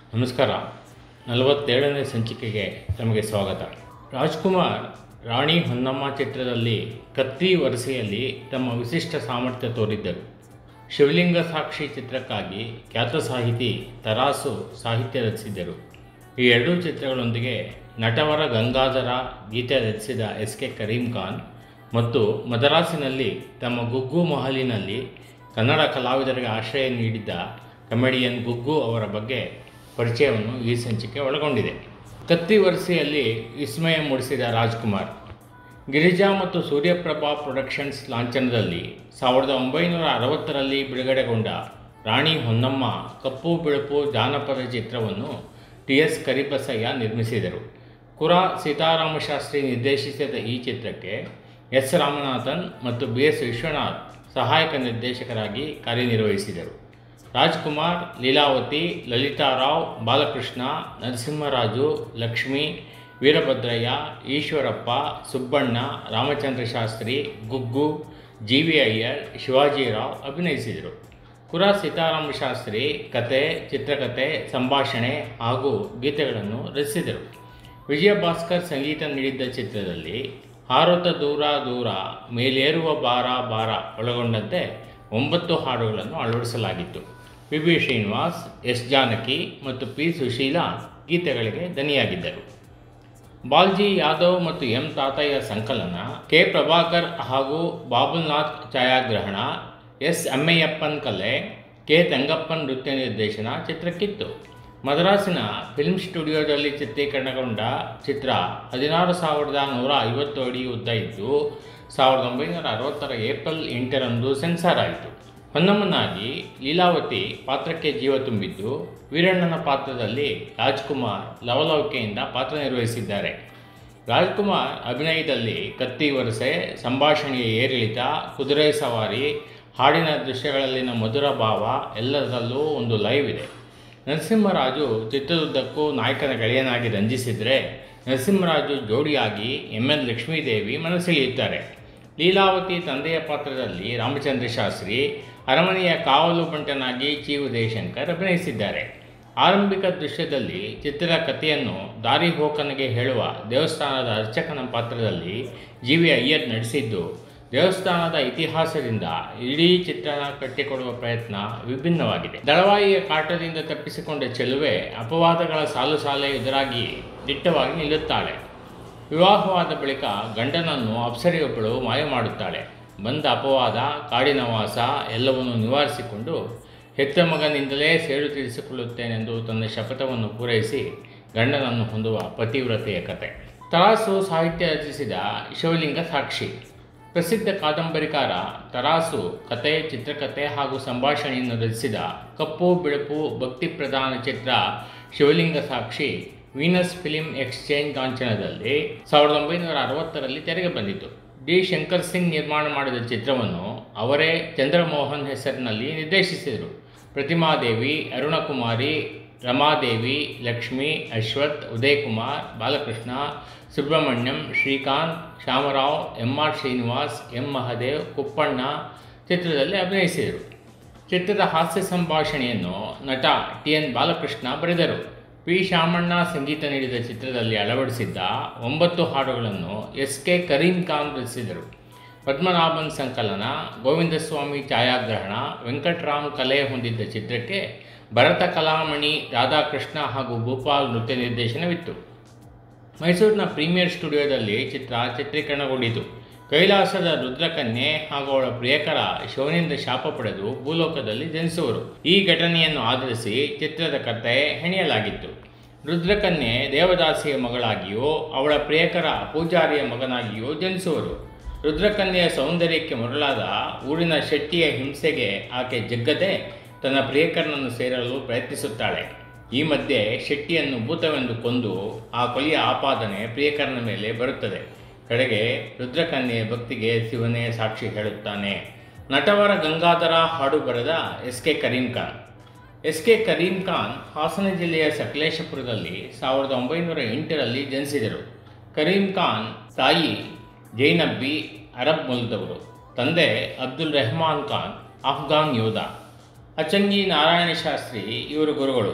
ನಮಸ್ಕಾರ ನಲವತ್ತೇಳನೇ ಸಂಚಿಕೆಗೆ ತಮಗೆ ಸ್ವಾಗತ ರಾಜ್ಕುಮಾರ್ ರಾಣಿ ಹೊನ್ನಮ್ಮ ಚಿತ್ರದಲ್ಲಿ ಕತ್ತಿ ವರಸೆಯಲ್ಲಿ ತಮ್ಮ ವಿಶಿಷ್ಟ ಸಾಮರ್ಥ್ಯ ತೋರಿದ್ದರು ಶಿವಲಿಂಗ ಸಾಕ್ಷಿ ಚಿತ್ರಕ್ಕಾಗಿ ಖ್ಯಾತ ಸಾಹಿತಿ ತರಾಸು ಸಾಹಿತ್ಯ ರಚಿಸಿದ್ದರು ಈ ಎರಡೂ ಚಿತ್ರಗಳೊಂದಿಗೆ ನಟವರ ಗಂಗಾಧರ ಗೀತೆ ರಚಿಸಿದ ಎಸ್ ಕೆ ಕರೀಂ ಖಾನ್ ಮತ್ತು ಮದರಾಸಿನಲ್ಲಿ ತಮ್ಮ ಗುಗ್ಗು ಮಹಲಿನಲ್ಲಿ ಕನ್ನಡ ಕಲಾವಿದರಿಗೆ ಆಶ್ರಯ ನೀಡಿದ್ದ ಕಮೆಡಿಯನ್ ಗುಗ್ಗು ಅವರ ಬಗ್ಗೆ ಪರಿಚಯವನ್ನು ಈ ಸಂಚಿಕೆ ಒಳಗೊಂಡಿದೆ ಕತ್ತಿ ವರಸೆಯಲ್ಲಿ ವಿಸ್ಮಯ ಮೂಡಿಸಿದ ರಾಜ್ಕುಮಾರ್ ಗಿರಿಜಾ ಮತ್ತು ಸೂರ್ಯಪ್ರಭಾ ಪ್ರೊಡಕ್ಷನ್ಸ್ ಲಾಂಛನದಲ್ಲಿ ಸಾವಿರದ ಒಂಬೈನೂರ ಅರವತ್ತರಲ್ಲಿ ಬಿಡುಗಡೆಗೊಂಡ ರಾಣಿ ಹೊನ್ನಮ್ಮ ಕಪ್ಪು ಬಿಳುಪು ಜಾನಪದ ಚಿತ್ರವನ್ನು ಟಿ ಎಸ್ ಕರಿಬಸಯ್ಯ ನಿರ್ಮಿಸಿದರು ಕುರಾ ಸೀತಾರಾಮಶಾಸ್ತ್ರಿ ನಿರ್ದೇಶಿಸಿದ ಈ ಚಿತ್ರಕ್ಕೆ ಎಸ್ ರಾಮನಾಥನ್ ಮತ್ತು ಬಿ ಎಸ್ ವಿಶ್ವನಾಥ್ ಸಹಾಯಕ ನಿರ್ದೇಶಕರಾಗಿ ಕಾರ್ಯನಿರ್ವಹಿಸಿದರು ರಾಜ್ಕುಮಾರ್ ಲೀಲಾವತಿ ಲಲಿತಾರಾವ್ ಬಾಲಕೃಷ್ಣ ನರಸಿಂಹರಾಜು ಲಕ್ಷ್ಮಿ ವೀರಭದ್ರಯ್ಯ ಈಶ್ವರಪ್ಪ ಸುಬ್ಬಣ್ಣ ರಾಮಚಂದ್ರ ಶಾಸ್ತ್ರಿ ಗುಗ್ಗು ಜಿ ವಿ ಅಯ್ಯರ್ ಶಿವಾಜಿರಾವ್ ಅಭಿನಯಿಸಿದರು ಕುರಾ ಸೀತಾರಾಮ ಶಾಸ್ತ್ರಿ ಕತೆ ಚಿತ್ರಕಥೆ ಸಂಭಾಷಣೆ ಹಾಗೂ ಗೀತೆಗಳನ್ನು ರಚಿಸಿದರು ವಿಜಯ ಭಾಸ್ಕರ್ ಸಂಗೀತ ನೀಡಿದ್ದ ಚಿತ್ರದಲ್ಲಿ ಹಾರುತ್ತ ದೂರ ದೂರ ಮೇಲೇರುವ ಬಾರ ಬಾರ ಒಳಗೊಂಡಂತೆ ಒಂಬತ್ತು ಹಾಡುಗಳನ್ನು ಅಳವಡಿಸಲಾಗಿತ್ತು P B Srinivas S Janaki ಮತ್ತು ಪಿ ಸುಶೀಲಾ ಗೀತೆಗಳಿಗೆ ದನಿಯಾಗಿದ್ದರು ಬಾಲ್ಜಿ ಯಾದವ್ ಮತ್ತು ಎಂ ತಾತಯ್ಯ ಸಂಕಲನ ಕೆ ಪ್ರಭಾಕರ್ ಹಾಗೂ ಬಾಬುಲ್ನಾಥ್ ಛಾಯಾಗ್ರಹಣ ಎಸ್ ಅಮ್ಮಯ್ಯಪ್ಪನ್ ಕಲೆ ಕೆ ತಂಗಪ್ಪನ್ ನೃತ್ಯ ನಿರ್ದೇಶನ ಚಿತ್ರಕ್ಕಿತ್ತು ಮದ್ರಾಸಿನ ಫಿಲ್ಮ್ ಸ್ಟುಡಿಯೋದಲ್ಲಿ ಚಿತ್ರೀಕರಣಗೊಂಡ ಚಿತ್ರ ಹದಿನಾರು ಸಾವಿರದ ನೂರ ಐವತ್ತು ಅಡಿ ಉದ್ದ ಇದ್ದು ಸಾವಿರದ ಒಂಬೈನೂರ ಅರವತ್ತರ ಏಪ್ರಿಲ್ ಎಂಟರಂದು ಸೆನ್ಸಾರ್ ಆಯಿತು ಹೊನ್ನಮ್ಮನಾಗಿ ಲೀಲಾವತಿ ಪಾತ್ರಕ್ಕೆ ಜೀವ ತುಂಬಿದ್ದು ವೀರಣ್ಣನ ಪಾತ್ರದಲ್ಲಿ ರಾಜ್ಕುಮಾರ್ ಲವಲವಿಕೆಯಿಂದ ಪಾತ್ರ ನಿರ್ವಹಿಸಿದ್ದಾರೆ ರಾಜ್ಕುಮಾರ್ ಅಭಿನಯದಲ್ಲಿ ಕತ್ತಿ ವರಸೆ ಸಂಭಾಷಣೆಯ ಏರಿಳಿತ ಕುದುರೆ ಸವಾರಿ ಹಾಡಿನ ದೃಶ್ಯಗಳಲ್ಲಿನ ಮಧುರ ಭಾವ ಎಲ್ಲದರಲ್ಲೂ ಒಂದು ಲೈವ್ ಇದೆ ನರಸಿಂಹರಾಜು ಚಿತ್ರದುದ್ದಕ್ಕೂ ನಾಯಕನ ಗೆಳೆಯನಾಗಿ ರಂಜಿಸಿದರೆ ನರಸಿಂಹರಾಜು ಜೋಡಿಯಾಗಿ ಎಮ್ ಎಲ್ ಲಕ್ಷ್ಮೀದೇವಿ ಮನಸೆಳೆಯುತ್ತಾರೆ ಲೀಲಾವತಿ ತಂದೆಯ ಪಾತ್ರದಲ್ಲಿ ರಾಮಚಂದ್ರ ಶಾಸ್ತ್ರಿ ಅರಮನೆಯ ಕಾವಲು ಬಂಟನಾಗಿ ಚಿ ಉದಯಶಂಕರ್ ಅಭಿನಯಿಸಿದ್ದಾರೆ ಆರಂಭಿಕ ದೃಶ್ಯದಲ್ಲಿ ಚಿತ್ರದ ಕಥೆಯನ್ನು ದಾರಿ ಹೋಕನಿಗೆ ಹೇಳುವ ದೇವಸ್ಥಾನದ ಅರ್ಚಕನ ಪಾತ್ರದಲ್ಲಿ ಜಿ ವಿ ಅಯ್ಯರ್ ನಡೆಸಿದ್ದು ದೇವಸ್ಥಾನದ ಇತಿಹಾಸದಿಂದ ಇಡೀ ಚಿತ್ರಣ ಕಟ್ಟಿಕೊಡುವ ಪ್ರಯತ್ನ ವಿಭಿನ್ನವಾಗಿದೆ ದಳವಾಯಿಯ ಕಾಟದಿಂದ ತಪ್ಪಿಸಿಕೊಂಡ ಚೆಲುವೆ ಅಪವಾದಗಳ ಸಾಲು ಸಾಲೆ ಎದುರಾಗಿ ದಿಟ್ಟವಾಗಿ ನಿಲ್ಲುತ್ತಾಳೆ ವಿವಾಹವಾದ ಬಳಿಕ ಗಂಡನನ್ನು ಅಪ್ಸರಿಯೊಬ್ಬಳು ಮಾಯ ಮಾಡುತ್ತಾಳೆ ಬಂದ ಅಪವಾದ ಕಾಡಿನ ವಾಸ ಎಲ್ಲವನ್ನು ನಿವಾರಿಸಿಕೊಂಡು ಹೆತ್ತ ಮಗನಿಂದಲೇ ಸೇಡು ತೀರಿಸಿಕೊಳ್ಳುತ್ತೇನೆಂದು ತನ್ನ ಶಪಥವನ್ನು ಪೂರೈಸಿ ಗಂಡನನ್ನು ಹೊಂದುವ ಪತಿವ್ರತೆಯ ಕತೆ ತರಾಸು ಸಾಹಿತ್ಯ ರಚಿಸಿದ ಶಿವಲಿಂಗ ಸಾಕ್ಷಿ ಪ್ರಸಿದ್ಧ ಕಾದಂಬರಿಕಾರ ತರಾಸು ಕತೆ ಚಿತ್ರಕಥೆ ಹಾಗೂ ಸಂಭಾಷಣೆಯನ್ನು ರಚಿಸಿದ ಕಪ್ಪು ಬಿಳುಪು ಭಕ್ತಿ ಪ್ರಧಾನ ಚಿತ್ರ Shivalinga Sakshi Venus film exchange ಲಾಂಛನದಲ್ಲಿ ಸಾವಿರದ ಒಂಬೈನೂರ ಅರವತ್ತರಲ್ಲಿ ತೆರೆಗೆ ಬಂದಿತು ಡಿ ಶಂಕರ್ ಸಿಂಗ್ ನಿರ್ಮಾಣ ಮಾಡಿದ ಚಿತ್ರವನ್ನು ಅವರೇ ಚಂದ್ರಮೋಹನ್ ಹೆಸರಿನಲ್ಲಿ ನಿರ್ದೇಶಿಸಿದರು Pratimadevi Arunakumari Ramadevi Lakshmi Ashwath Udayakumar Balakrishna Subrahmanyam Srikanth Shyamarao M R Srinivas M Mahadev Kuppanna ಚಿತ್ರದಲ್ಲಿ ಅಭಿನಯಿಸಿದರು ಚಿತ್ರದ ಹಾಸ್ಯ ಸಂಭಾಷಣೆಯನ್ನು ನಟ ಟಿ ಎನ್ ಬಾಲಕೃಷ್ಣ ಬರೆದರು ಪಿ ಶಾಮಣ್ಣ ಸಂಗೀತ ನೀಡಿದ ಚಿತ್ರದಲ್ಲಿ ಅಳವಡಿಸಿದ್ದ ಒಂಬತ್ತು ಹಾಡುಗಳನ್ನು ಎಸ್ ಕೆ ಕರೀಂ ಖಾನ್ ರಚಿಸಿದರು ಪದ್ಮನಾಭನ್ ಸಂಕಲನ ಗೋವಿಂದಸ್ವಾಮಿ ಛಾಯಾಗ್ರಹಣ ವೆಂಕಟರಾಮ್ ಕಲೆ ಹೊಂದಿದ್ದ ಚಿತ್ರಕ್ಕೆ ಭರತ ಕಲಾಮಣಿ ರಾಧಾಕೃಷ್ಣ ಹಾಗೂ ಭೂಪಾಲ್ ನೃತ್ಯ ನಿರ್ದೇಶನವಿತ್ತು ಮೈಸೂರಿನ ಪ್ರೀಮಿಯರ್ ಸ್ಟುಡಿಯೋದಲ್ಲಿ ಚಿತ್ರ ಚಿತ್ರೀಕರಣಗೊಂಡಿತು ಕೈಲಾಸದ ರುದ್ರಕನ್ಯೆ ಹಾಗೂ ಅವಳ ಪ್ರಿಯಕರ ಶಿವನಿಂದ ಶಾಪ ಪಡೆದು ಭೂಲೋಕದಲ್ಲಿ ಜನಿಸುವರು ಈ ಘಟನೆಯನ್ನು ಆಧರಿಸಿ ಚಿತ್ರದ ಕಥೆ ಹೆಣೆಯಲಾಗಿತ್ತು ರುದ್ರಕನ್ಯೆ ದೇವದಾಸಿಯ ಮಗಳಾಗಿಯೋ ಅವಳ ಪ್ರಿಯಕರ ಪೂಜಾರಿಯ ಮಗನಾಗಿಯೋ ಜನಿಸುವರು ರುದ್ರಕನ್ಯೆಯ ಸೌಂದರ್ಯಕ್ಕೆ ಮರಳಾದ ಊರಿನ ಶೆಟ್ಟಿಯ ಹಿಂಸೆಗೆ ಆಕೆ ಜಗ್ಗದೆ ತನ್ನ ಪ್ರಿಯಕರನನ್ನು ಸೇರಲು ಪ್ರಯತ್ನಿಸುತ್ತಾಳೆ ಈ ಮಧ್ಯೆ ಶೆಟ್ಟಿಯನ್ನು ಭೂತವೆಂದು ಕೊಂದು ಆ ಕೊಲೆಯ ಆಪಾದನೆ ಪ್ರಿಯಕರನ ಮೇಲೆ ಬರುತ್ತದೆ ಕಡೆಗೆ ರುದ್ರಕನ್ಯೆಯ ಭಕ್ತಿಗೆ ಶಿವನೇ ಸಾಕ್ಷಿ ಹೇಳುತ್ತಾನೆ ನಟವರ ಗಂಗಾಧರ ಹಾಡು ಬರೆದ S K Karim Khan S K Karim Khan Hassan ಜಿಲ್ಲೆಯ ಸಕಲೇಶಪುರದಲ್ಲಿ ಸಾವಿರದ ಒಂಬೈನೂರ ಎಂಟರಲ್ಲಿ ಜನಿಸಿದರು ಕರೀಂ ಖಾನ್ ತಾಯಿ ಜೈನಬ್ಬಿ ಅರಬ್ ಮೂಲದವರು ತಂದೆ ಅಬ್ದುಲ್ ರೆಹಮಾನ್ ಖಾನ್ ಅಫ್ಘಾನ್ ಯೋಧ ಅಚಂಗಿ ನಾರಾಯಣ ಶಾಸ್ತ್ರಿ ಇವರು ಗುರುಗಳು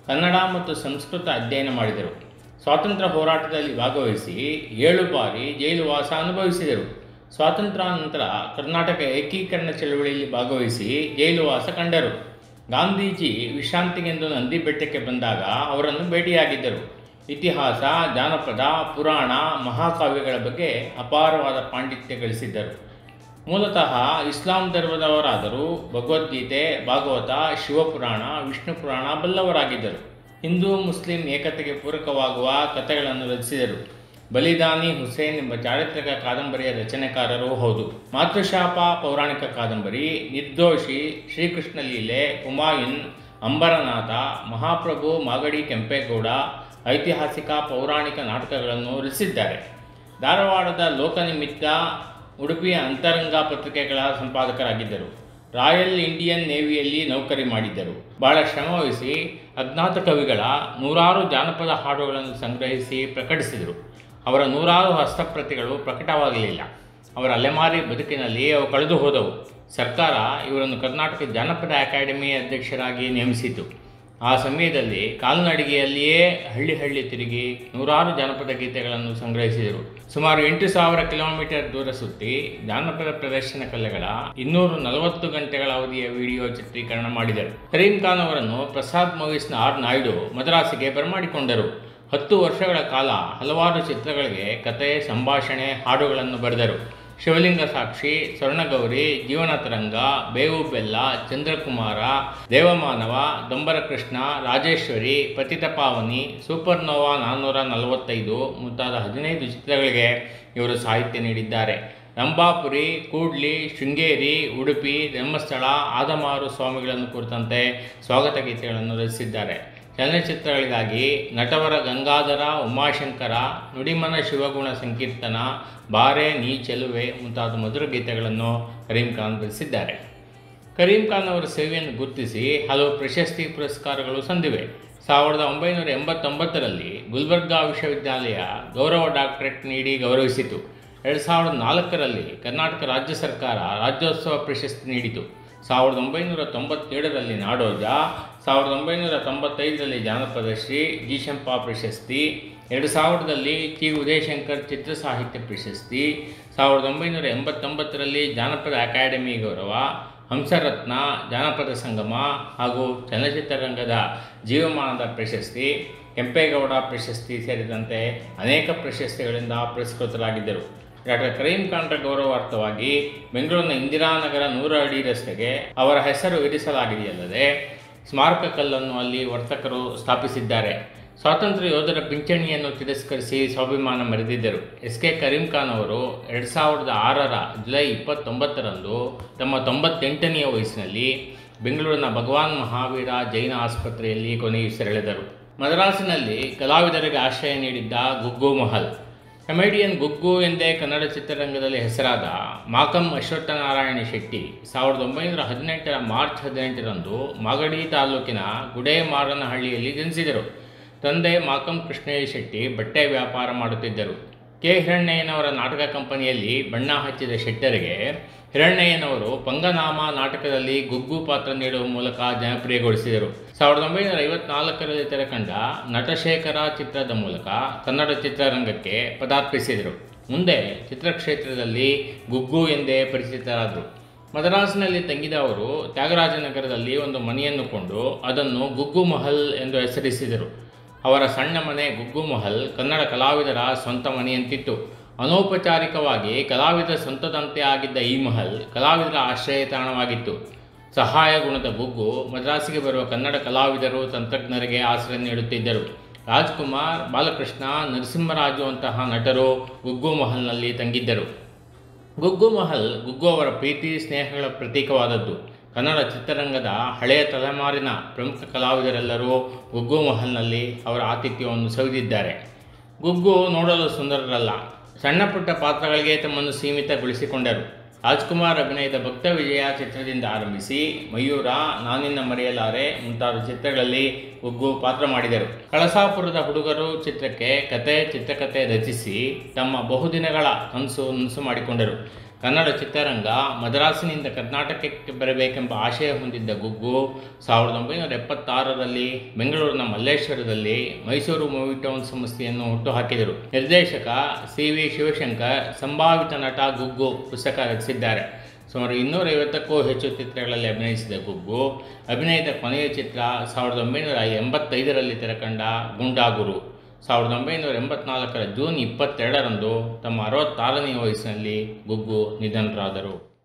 ಕನ್ನಡ ಮತ್ತು ಸಂಸ್ಕೃತ ಅಧ್ಯಯನ ಮಾಡಿದರು ಸ್ವಾತಂತ್ರ್ಯ ಹೋರಾಟದಲ್ಲಿ ಭಾಗವಹಿಸಿ ಏಳು ಬಾರಿ ಜೈಲುವಾಸ ಅನುಭವಿಸಿದರು ಸ್ವಾತಂತ್ರ್ಯಾನಂತರ ಕರ್ನಾಟಕ ಏಕೀಕರಣ ಚಳವಳಿಯಲ್ಲಿ ಭಾಗವಹಿಸಿ ಜೈಲುವಾಸ ಕಂಡರು ಗಾಂಧೀಜಿ ವಿಶ್ರಾಂತಿಗೆಂದು ನಂದಿ ಬೆಟ್ಟಕ್ಕೆ ಬಂದಾಗ ಅವರನ್ನು ಭೇಟಿಯಾಗಿದ್ದರು ಇತಿಹಾಸ ಜಾನಪದ ಪುರಾಣ ಮಹಾಕಾವ್ಯಗಳ ಬಗ್ಗೆ ಅಪಾರವಾದ ಪಾಂಡಿತ್ಯ ಗಳಿಸಿದ್ದರು ಮೂಲತಃ ಇಸ್ಲಾಂ ಧರ್ಮದವರಾದರೂ ಭಗವದ್ಗೀತೆ ಭಾಗವತ ಶಿವಪುರಾಣ ವಿಷ್ಣು ಪುರಾಣ ಬಲ್ಲವರಾಗಿದ್ದರು ಹಿಂದೂ ಮುಸ್ಲಿಂ ಏಕತೆಗೆ ಪೂರಕವಾಗುವ ಕಥೆಗಳನ್ನು ರಚಿಸಿದರು ಬಲಿದಾನಿ ಹುಸೇನ್ ಎಂಬ ಚಾರಿತ್ರಿಕ ಕಾದಂಬರಿಯ ರಚನೆಕಾರರೂ ಹೌದು ಮಾತೃಶಾಪ ಪೌರಾಣಿಕ ಕಾದಂಬರಿ ನಿರ್ದೋಷಿ ಶ್ರೀಕೃಷ್ಣ ಲೀಲೆ ಹುಮಾಯುನ್ ಅಂಬರನಾಥ ಮಹಾಪ್ರಭು ಮಾಗಡಿ ಕೆಂಪೇಗೌಡ ಐತಿಹಾಸಿಕ ಪೌರಾಣಿಕ ನಾಟಕಗಳನ್ನು ರಚಿಸಿದ್ದಾರೆ ಧಾರವಾಡದ ಲೋಕನಿಮಿತ್ತ ಉಡುಪಿಯ ಅಂತರಂಗ ಪತ್ರಿಕೆಗಳ ಸಂಪಾದಕರಾಗಿದ್ದರು ರಾಯಲ್ ಇಂಡಿಯನ್ ನೇವಿಯಲ್ಲಿ ನೌಕರಿ ಮಾಡಿದ್ದರು ಬಹಳ ಶ್ರಮವಹಿಸಿ ಅಜ್ಞಾತ ಕವಿಗಳ ನೂರಾರು ಜಾನಪದ ಹಾಡುಗಳನ್ನು ಸಂಗ್ರಹಿಸಿ ಪ್ರಕಟಿಸಿದರು ಅವರ ನೂರಾರು ಹಸ್ತಪ್ರತಿಗಳು ಪ್ರಕಟವಾಗಲಿಲ್ಲ ಅವರ ಅಲೆಮಾರಿ ಬದುಕಿನಲ್ಲಿ ಅವು ಕಳೆದು ಹೋದವು ಸರ್ಕಾರ ಇವರನ್ನು ಕರ್ನಾಟಕ ಜಾನಪದ ಅಕಾಡೆಮಿ ಅಧ್ಯಕ್ಷರಾಗಿ ನೇಮಿಸಿತು ಆ ಸಮಯದಲ್ಲಿ ಕಾಲ್ನಡಿಗೆಯಲ್ಲಿಯೇ ಹಳ್ಳಿ ಹಳ್ಳಿ ತಿರುಗಿ ನೂರಾರು ಜಾನಪದ ಗೀತೆಗಳನ್ನು ಸಂಗ್ರಹಿಸಿದರು ಸುಮಾರು ಎಂಟು ಸಾವಿರ ಕಿಲೋಮೀಟರ್ ದೂರ ಸುತ್ತಿ ಜಾನಪದ ಪ್ರದರ್ಶನ ಕಲೆಗಳ ಇನ್ನೂರು ನಲವತ್ತು ಗಂಟೆಗಳ ಅವಧಿಯ ವಿಡಿಯೋ ಚಿತ್ರೀಕರಣ ಮಾಡಿದರು ಕರೀಂ ಖಾನ್ ಅವರನ್ನು ಪ್ರಸಾದ್ ಮೂವೀಸ್ನ ಆರ್ ನಾಯ್ಡು ಮದ್ರಾಸಿಗೆ ಬರಮಾಡಿಕೊಂಡರು ಹತ್ತು ವರ್ಷಗಳ ಕಾಲ ಹಲವಾರು ಚಿತ್ರಗಳಿಗೆ ಕತೆ ಸಂಭಾಷಣೆ ಹಾಡುಗಳನ್ನು ಬರೆದರು ಶಿವಲಿಂಗ ಸಾಕ್ಷಿ ಸ್ವರ್ಣಗೌರಿ ಜೀವನ ತರಂಗ ಬೇವು ಬೆಲ್ಲ ಚಂದ್ರಕುಮಾರ ದೇವಮಾನವ ದೊಂಬರ ಕೃಷ್ಣ ರಾಜೇಶ್ವರಿ ಪತಿತ ಪಾವನಿ ಸೂಪರ್ನೋವಾ ನಾನ್ನೂರ ನಲವತ್ತೈದು ಮುಂತಾದ ಹದಿನೈದು ಚಿತ್ರಗಳಿಗೆ ಇವರು ಸಾಹಿತ್ಯ ನೀಡಿದ್ದಾರೆ ರಂಭಾಪುರಿ ಕೂಡ್ಲಿ ಶೃಂಗೇರಿ ಉಡುಪಿ ಧರ್ಮಸ್ಥಳ ಆದಮಾರು ಸ್ವಾಮಿಗಳನ್ನು ಕುರಿತಂತೆ ಸ್ವಾಗತ ಗೀತೆಗಳನ್ನು ರಚಿಸಿದ್ದಾರೆ ಚಲನಚಿತ್ರಗಳಿಗಾಗಿ ನಟವರ ಗಂಗಾಧರ ಉಮಾಶಂಕರ ನುಡಿಮನ ಶಿವಗುಣ ಸಂಕೀರ್ತನ ಬಾರೆ ನೀ ಚೆಲುವೆ ಮುಂತಾದ ಮಧುರ ಗೀತೆಗಳನ್ನು ಕರೀಂ ಖಾನ್ ರಚಿಸಿದ್ದಾರೆ ಕರೀಂ ಖಾನ್ ಅವರ ಸೇವೆಯನ್ನು ಗುರುತಿಸಿ ಹಲವು ಪ್ರಶಸ್ತಿ ಪುರಸ್ಕಾರಗಳು ಸಂದಿವೆ ಸಾವಿರದ ಒಂಬೈನೂರ ಎಂಬತ್ತೊಂಬತ್ತರಲ್ಲಿ ಗುಲ್ಬರ್ಗಾ ವಿಶ್ವವಿದ್ಯಾಲಯ ಗೌರವ ಡಾಕ್ಟರೇಟ್ ನೀಡಿ ಗೌರವಿಸಿತು ಎರಡು ಸಾವಿರದ ನಾಲ್ಕರಲ್ಲಿ ಕರ್ನಾಟಕ ರಾಜ್ಯ ಸರ್ಕಾರ ರಾಜ್ಯೋತ್ಸವ ಪ್ರಶಸ್ತಿ ನೀಡಿತು ಸಾವಿರದ ಒಂಬೈನೂರ ತೊಂಬತ್ತೇಳರಲ್ಲಿ ನಾಡೋಜ ಸಾವಿರದ ಒಂಬೈನೂರ ತೊಂಬತ್ತೈದರಲ್ಲಿ ಜಾನಪದ ಶ್ರೀ ಜಿ ಶಂಪಾ ಪ್ರಶಸ್ತಿ ಎರಡು ಸಾವಿರದಲ್ಲಿ ಟಿ ಉದಯಶಂಕರ್ ಚಿತ್ರ ಸಾಹಿತ್ಯ ಪ್ರಶಸ್ತಿ ಸಾವಿರದ ಒಂಬೈನೂರ ಎಂಬತ್ತೊಂಬತ್ತರಲ್ಲಿ ಜಾನಪದ ಅಕಾಡೆಮಿ ಗೌರವ ಹಂಸರತ್ನ ಜಾನಪದ ಸಂಗಮ ಹಾಗೂ ಚಲನಚಿತ್ರರಂಗದ ಜೀವಮಾನದ ಪ್ರಶಸ್ತಿ ಕೆಂಪೇಗೌಡ ಪ್ರಶಸ್ತಿ ಸೇರಿದಂತೆ ಅನೇಕ ಪ್ರಶಸ್ತಿಗಳಿಂದ ಪುರಸ್ಕೃತರಾಗಿದ್ದರು ಡಾಕ್ಟರ್ ಕರೀಂ ಖಾನ್ರ ಗೌರವಾರ್ಥವಾಗಿ ಬೆಂಗಳೂರಿನ ಇಂದಿರಾನಗರ ನೂರ ಅಡಿ ರಸ್ತೆಗೆ ಅವರ ಹೆಸರು ಇರಿಸಲಾಗಿದೆಯಲ್ಲದೆ ಸ್ಮಾರಕ ಕಲ್ಲನ್ನು ಅಲ್ಲಿ ವರ್ತಕರು ಸ್ಥಾಪಿಸಿದ್ದಾರೆ ಸ್ವಾತಂತ್ರ್ಯ ಯೋಧರ ಪಿಂಚಣಿಯನ್ನು ತಿರಸ್ಕರಿಸಿ ಸ್ವಾಭಿಮಾನ ಮೆರೆದಿದ್ದರು ಎಸ್ ಕೆ ಕರೀಂ ಖಾನ್ ಅವರು ಎರಡು ಸಾವಿರದ ಆರರ ಜುಲೈ ಇಪ್ಪತ್ತೊಂಬತ್ತರಂದು ತಮ್ಮ ತೊಂಬತ್ತೆಂಟನೆಯ ವಯಸ್ಸಿನಲ್ಲಿ ಬೆಂಗಳೂರಿನ ಭಗವಾನ್ ಮಹಾವೀರ ಜೈನ ಆಸ್ಪತ್ರೆಯಲ್ಲಿ ಕೊನೆಯುಸಿರೆಳೆದರು ಮದ್ರಾಸಿನಲ್ಲಿ ಕಲಾವಿದರಿಗೆ ಆಶ್ರಯ ನೀಡಿದ್ದ ಗುಗ್ಗು ಮಹಲ್ ಕಮೆಡಿಯನ್ ಗುಗ್ಗು ಎಂದೇ ಕನ್ನಡ ಚಿತ್ರರಂಗದಲ್ಲಿ ಹೆಸರಾದ ಮಾಕಂ ಅಶ್ವತ್ಥನಾರಾಯಣ ಶೆಟ್ಟಿ ಸಾವಿರದ ಒಂಬೈನೂರ ಹದಿನೆಂಟರ ಮಾರ್ಚ್ ಹದಿನೆಂಟರಂದು ಮಾಗಡಿ ತಾಲೂಕಿನ ಗುಡೇಮಾರನಹಳ್ಳಿಯಲ್ಲಿ ಜನಿಸಿದರು ತಂದೆ ಮಾಕಂ ಕೃಷ್ಣಯ್ಯ ಶೆಟ್ಟಿ ಬಟ್ಟೆ ವ್ಯಾಪಾರ ಮಾಡುತ್ತಿದ್ದರು ಕೆ ಹಿರಣ್ಣಯ್ಯನವರ ನಾಟಕ ಕಂಪನಿಯಲ್ಲಿ ಬಣ್ಣ ಹಚ್ಚಿದ ಶೆಟ್ಟರಿಗೆ ಹಿರಣ್ಣಯ್ಯನವರು ಪಂಗನಾಮ ನಾಟಕದಲ್ಲಿ ಗುಗ್ಗು ಪಾತ್ರ ನೀಡುವ ಮೂಲಕ ಜನಪ್ರಿಯಗೊಳಿಸಿದರು ಸಾವಿರದ ಒಂಬೈನೂರ ಐವತ್ನಾಲ್ಕರಲ್ಲಿ ತೆರೆಕಂಡ ನಟಶೇಖರ ಚಿತ್ರದ ಮೂಲಕ ಕನ್ನಡ ಚಿತ್ರರಂಗಕ್ಕೆ ಪದಾರ್ಪಿಸಿದರು ಮುಂದೆ ಚಿತ್ರಕ್ಷೇತ್ರದಲ್ಲಿ ಗುಗ್ಗು ಎಂದೇ ಪರಿಚಿತರಾದರು ಮದ್ರಾಸಿನಲ್ಲಿ ತಂಗಿದ ಅವರು ತ್ಯಾಗರಾಜನಗರದಲ್ಲಿ ಒಂದು ಮನೆಯನ್ನು ಕೊಂಡು ಅದನ್ನು ಗುಗ್ಗು ಮಹಲ್ ಎಂದು ಹೆಸರಿಸಿದರು ಅವರ ಸಣ್ಣ ಮನೆ ಗುಗ್ಗು ಮಹಲ್ ಕನ್ನಡ ಕಲಾವಿದರ ಸ್ವಂತ ಮನೆಯಂತಿತ್ತು ಅನೌಪಚಾರಿಕವಾಗಿ ಕಲಾವಿದರ ಸ್ವಂತದಂತೆ ಆಗಿದ್ದ ಈ ಮಹಲ್ ಕಲಾವಿದರ ಆಶ್ರಯ ತಾಣವಾಗಿತ್ತು ಸಹಾಯ ಗುಣದ ಗುಗ್ಗು ಮದ್ರಾಸಿಗೆ ಬರುವ ಕನ್ನಡ ಕಲಾವಿದರು ತಂತ್ರಜ್ಞರಿಗೆ ಆಶ್ರಯ ನೀಡುತ್ತಿದ್ದರು ರಾಜ್ಕುಮಾರ್ ಬಾಲಕೃಷ್ಣ ನರಸಿಂಹರಾಜು ಅಂತಹ ನಟರು ಗುಗ್ಗು ಮಹಲ್ನಲ್ಲಿ ತಂಗಿದ್ದರು ಗುಗ್ಗು ಮಹಲ್ ಗುಗ್ಗು ಅವರ ಪ್ರೀತಿ ಸ್ನೇಹಗಳ ಪ್ರತೀಕವಾದದ್ದು ಕನ್ನಡ ಚಿತ್ರರಂಗದ ಹಳೆಯ ತಲೆಮಾರಿನ ಪ್ರಮುಖ ಕಲಾವಿದರೆಲ್ಲರೂ ಗುಗ್ಗು ಮಹಲ್ನಲ್ಲಿ ಅವರ ಆತಿಥ್ಯವನ್ನು ಸವಿದಿದ್ದಾರೆ ಗುಗ್ಗು ನೋಡಲು ಸುಂದರರಲ್ಲ ಸಣ್ಣ ಪುಟ್ಟ ಪಾತ್ರಗಳಿಗೆ ತಮ್ಮನ್ನು ಸೀಮಿತಗೊಳಿಸಿಕೊಂಡರು ರಾಜ್ಕುಮಾರ್ ಅಭಿನಯದ ಭಕ್ತ ವಿಜಯ ಚಿತ್ರದಿಂದ ಆರಂಭಿಸಿ ಮಯೂರ ನಾನಿನ್ನ ಮರೆಯಲಾರೆ ಮುಂತಾದ ಚಿತ್ರಗಳಲ್ಲಿ ಗುಗ್ಗು ಪಾತ್ರ ಮಾಡಿದರು ಕಳಸಾಪುರದ ಹುಡುಗರು ಚಿತ್ರಕ್ಕೆ ಕತೆ ಚಿತ್ರಕಥೆ ರಚಿಸಿ ತಮ್ಮ ಬಹುದಿನಗಳ ಕನಸು ನನಸು ಮಾಡಿಕೊಂಡರು ಕನ್ನಡ ಚಿತ್ರರಂಗ ಮದ್ರಾಸಿನಿಂದ ಕರ್ನಾಟಕಕ್ಕೆ ಬರಬೇಕೆಂಬ ಆಶಯ ಹೊಂದಿದ್ದ ಗುಗ್ಗು ಸಾವಿರದ ಒಂಬೈನೂರ ಎಪ್ಪತ್ತಾರರಲ್ಲಿ ಬೆಂಗಳೂರಿನ ಮಲ್ಲೇಶ್ವರದಲ್ಲಿ ಮೈಸೂರು ಮೂವಿ ಟೌನ್ ಸಂಸ್ಥೆಯನ್ನು ಹುಟ್ಟುಹಾಕಿದರು ನಿರ್ದೇಶಕ ಸಿ ವಿ ಶಿವಶಂಕರ್ ಸಂಭಾವಿತ ನಟ ಗುಗ್ಗು ಪುಸ್ತಕ ರಚಿಸಿದ್ದಾರೆ ಸುಮಾರು ಇನ್ನೂರೈವತ್ತಕ್ಕೂ ಹೆಚ್ಚು ಚಿತ್ರಗಳಲ್ಲಿ ಅಭಿನಯಿಸಿದ ಗುಗ್ಗು ಅಭಿನಯದ ಕೊನೆಯ ಚಿತ್ರ ಸಾವಿರದ ಒಂಬೈನೂರ ಎಂಬತ್ತೈದರಲ್ಲಿ ತೆರೆಕಂಡ ಗುಂಡಾಗುರು ಸಾವಿರದ ಒಂಬೈನೂರ ಎಂಬತ್ನಾಲ್ಕರ ಜೂನ್ ಇಪ್ಪತ್ತೆರಡರಂದು ತಮ್ಮ ಅರವತ್ತಾರನೇ ವಯಸ್ಸಿನಲ್ಲಿ ಗುಗ್ಗು ನಿಧನರಾದರು